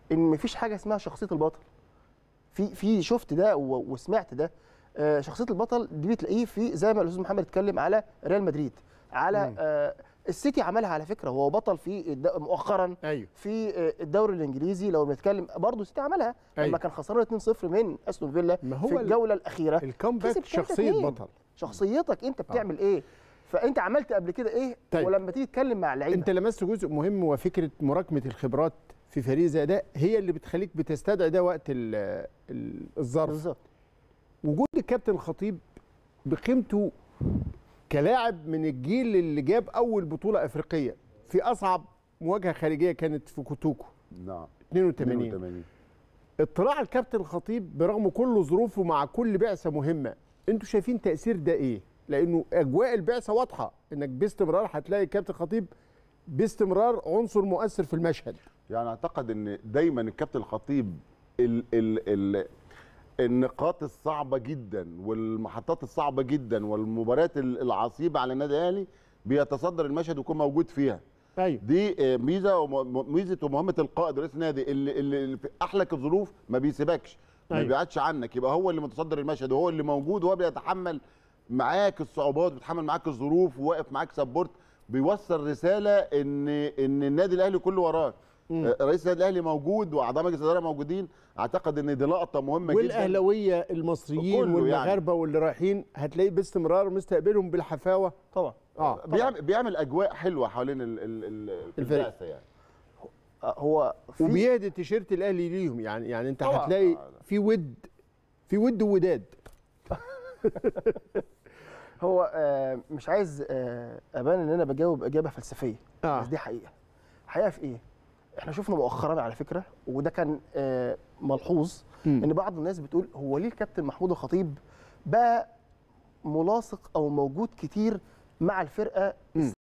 ان مفيش حاجه اسمها شخصيه البطل في في شفت ده و- وسمعت ده آه، شخصيه البطل دي بتلاقيه في زي ما الاستاذ محمد اتكلم على ريال مدريد على آه، السيتي عملها على فكره هو بطل في الد- مؤخرا ايوه في آه، الدوري الانجليزي لو بنتكلم برضه السيتي عملها أيوة. لما كان خسران 2-0 من استون فيلا ما هو في ال- الجوله الاخيره الكومباك كسب شخصيه 3-2. بطل شخصيتك انت بتعمل ايه فانت عملت قبل كده ايه طيب. ولما تيجي تتكلم مع اللعيبه انت لمست جزء مهم وفكره مراكمه الخبرات في فريق زي ده هي اللي بتخليك بتستدعي ده وقت ال- ال- الظرف بالظبط وجود الكابتن الخطيب بقيمته كلاعب من الجيل اللي جاب اول بطوله افريقيه في اصعب مواجهه خارجيه كانت في كوتوكو نعم 82 82 اطلاع الكابتن الخطيب برغم كل ظروفه مع كل بعثه مهمه انتوا شايفين تاثير ده ايه لانه اجواء البعثه واضحه انك باستمرار هتلاقي الكابتن الخطيب باستمرار عنصر مؤثر في المشهد يعني اعتقد ان دايما الكابتن الخطيب ال ال ال النقاط الصعبه جدا والمحطات الصعبه جدا والمباريات ال- العصيبه على النادي الاهلي بيتصدر المشهد ويكون موجود فيها ايوه دي آه، ميزه وم- ميزه ومهمه القائد رئيس النادي اللي, اللي اللي في احلك الظروف ما بيسيبكش ما أيوة. بيبعدش عنك يبقى هو اللي متصدر المشهد وهو اللي موجود وهو بيتحمل معاك الصعوبات بيتحمل معاك الظروف وواقف معاك سبورت بيوصل رساله ان ان النادي الاهلي كله وراك آه، رئيس النادي الاهلي موجود واعضاء مجلس الاداره موجودين اعتقد ان دي لقطه مهمه جدا والاهلاويه المصريين كله والمغاربه واللي رايحين هتلاقي باستمرار مستقبلهم بالحفاوه طبعا اه بيعمل بيعمل اجواء حلوه حوالين ال- ال- ال- الفريق. البعثة يعني آه، هو في وبيهدي التيشيرت الاهلي ليهم يعني يعني انت طبعاً. هتلاقي في ود في ود ووداد هو آه، مش عايز آه، ابان ان انا بجاوب اجابه فلسفيه آه. بس دي حقيقه حقيقه في ايه احنا شفنا مؤخرا على فكره وده كان آه، ملحوظ مم. ان بعض الناس بتقول هو ليه الكابتن محمود الخطيب بقى ملاصق او موجود كتير مع الفرقه